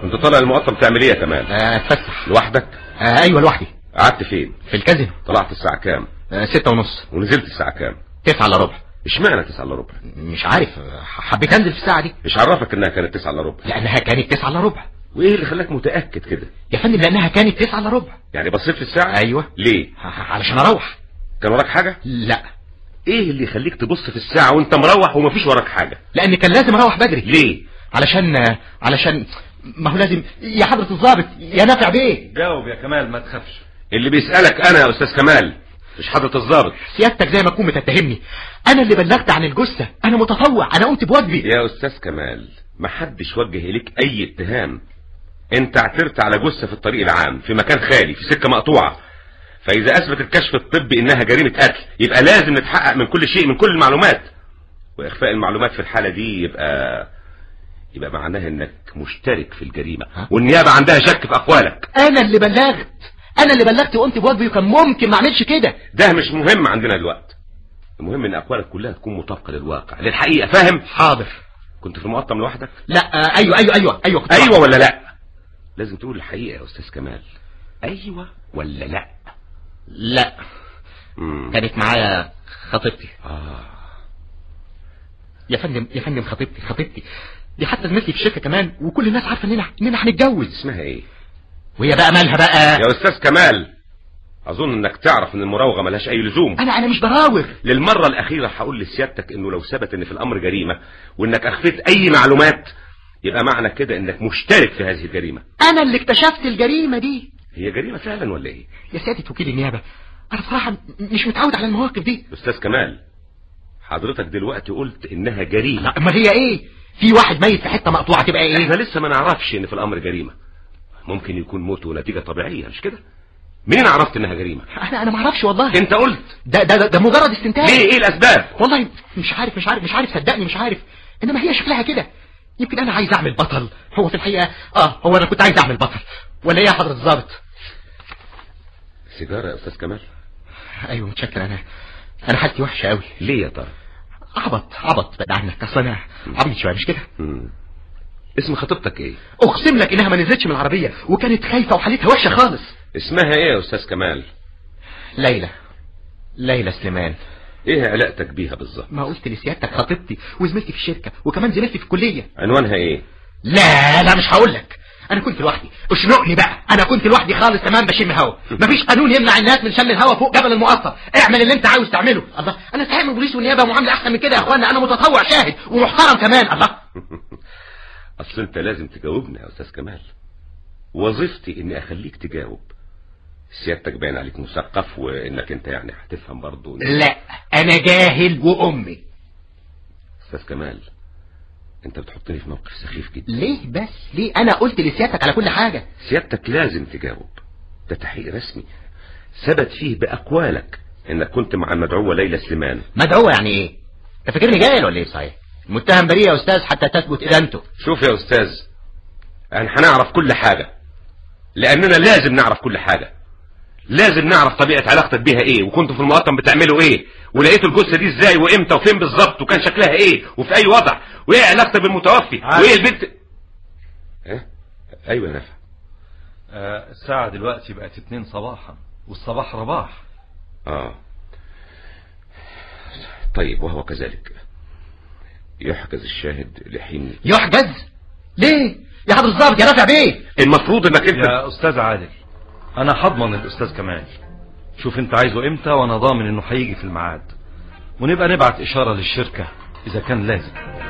انت طالع المقطم تعمل ايه يا كمال آه، اتفسح لوحدك آه، ايوه لوحدي قعدت فين في الكازينو طلعت الساعه كام آه، ستة ونص ونزلت الساعه كام تسعة الا ربع اشمعنى 9 الا ربع مش عارف آه، حبيت انزل في الساعة دي ايش عرفك انها كانت 9 الا ربع لانها كانت تسعة الا ربع وايه اللي خلاك متاكد كده يا فندم لانها كانت تسعة الا ربع يعني بصيت في الساعه ايوه ليه ع- علشان اروح كان وراك حاجه لا ايه اللي يخليك تبص في الساعه وانت مروح ومفيش وراك حاجه لان كان لازم اروح بدري ليه علشان آه، علشان ما هو لازم يا حضرة الضابط يا نافع بيه جاوب يا كمال ما تخافش اللي بيسالك انا يا استاذ كمال مش حضره الضابط سيادتك زي ما تكون بتتهمني انا اللي بلغت عن الجثة انا متطوع انا قمت بواجبي يا استاذ كمال محدش وجه اليك اي اتهام انت اعترت على جثه في الطريق العام في مكان خالي في سكه مقطوعه فاذا اثبت الكشف الطبي انها جريمه قتل يبقى لازم نتحقق من كل شيء من كل المعلومات واخفاء المعلومات في الحاله دي يبقى يبقى معناها انك مشترك في الجريمه ها؟ والنيابه عندها شك في اقوالك انا اللي بلغت انا اللي بلغت وقمت بواجبي وكان ممكن ما اعملش كده ده مش مهم عندنا دلوقتي المهم ان اقوالك كلها تكون مطابقه للواقع للحقيقه فاهم حاضر كنت في المقطم لوحدك لا آه، ايوه ايوه ايوه ايوه كنت ايوه ولا لا لازم تقول الحقيقه يا استاذ كمال ايوه ولا لا لا مم. كانت معايا خطيبتي آه. يا فندم يا فندم خطيبتي خطيبتي دي حتى زميلتي في الشركه كمان وكل الناس عارفه اننا اننا هنتجوز اسمها ايه وهي بقى مالها بقى يا استاذ كمال اظن انك تعرف ان المراوغه ملهاش اي لزوم انا انا مش براوغ للمره الاخيره هقول لسيادتك انه لو ثبت ان في الامر جريمه وانك اخفيت اي معلومات يبقى معنى كده انك مشترك في هذه الجريمه انا اللي اكتشفت الجريمه دي هي جريمه فعلا ولا ايه يا سياده وكيل النيابه انا بصراحه م- مش متعود على المواقف دي استاذ كمال حضرتك دلوقتي قلت انها جريمه لا امال هي ايه في واحد ميت في حته مقطوعه تبقى احنا ايه لسه ما نعرفش ان في الامر جريمه ممكن يكون موته نتيجه طبيعيه مش كده منين عرفت انها جريمه انا انا ما اعرفش والله انت قلت ده ده ده, ده مجرد استنتاج ليه ايه الاسباب والله مش عارف مش عارف مش عارف صدقني مش عارف انما هي شكلها كده يمكن انا عايز اعمل بطل هو في الحقيقه اه هو انا كنت عايز اعمل بطل ولا ايه يا حضره الضابط سيجاره يا استاذ كمال ايوه متشكر انا انا حالتي وحشه قوي ليه يا ترى عبط عبط بعد عنك اصل انا عبيط شويه مش كده مم. اسم خطيبتك ايه اقسم لك انها ما نزلتش من العربيه وكانت خايفه وحالتها وحشه خالص اسمها ايه يا استاذ كمال ليلى ليلى سليمان ايه علاقتك بيها بالظبط ما قلت لسيادتك خطيبتي وزميلتي في الشركه وكمان زميلتي في الكليه عنوانها ايه لا لا مش هقول لك انا كنت لوحدي اشنقني بقى انا كنت لوحدي خالص تمام بشم هوا مفيش قانون يمنع الناس من شم الهوا فوق جبل المقطم اعمل اللي انت عاوز تعمله الله انا استحق من البوليس والنيابه معامله احسن من كده يا اخوانا انا متطوع شاهد ومحترم كمان الله اصل انت لازم تجاوبني يا استاذ كمال وظيفتي اني اخليك تجاوب سيادتك باين عليك مثقف وانك انت يعني هتفهم برضه لا انا جاهل وامي استاذ كمال انت بتحطني في موقف سخيف جدا ليه بس ليه انا قلت لسيادتك على كل حاجه سيادتك لازم تجاوب ده تحقيق رسمي ثبت فيه باقوالك انك كنت مع المدعوه ليلى سليمان مدعوه يعني ايه انت فاكرني جاهل ولا ايه صحيح المتهم بريء يا استاذ حتى تثبت ادانته شوف يا استاذ احنا هنعرف كل حاجه لاننا لازم نعرف كل حاجه لازم نعرف طبيعه علاقتك بيها ايه وكنتوا في المقطم بتعملوا ايه ولقيتوا الجثه دي ازاي وامتى وفين بالظبط وكان شكلها ايه وفي اي وضع وايه علاقتك بالمتوفي عارف. وايه البنت اه ايوه يا نافع آه الساعة دلوقتي بقت اتنين صباحا والصباح رباح اه طيب وهو كذلك يحجز الشاهد لحين يحجز ليه يا حضر الضابط يا نافع بيه المفروض انك انت يا استاذ عادل انا هضمن الاستاذ كمال شوف انت عايزه امتى وانا ضامن انه هيجي في الميعاد ونبقى نبعت اشارة للشركة اذا كان لازم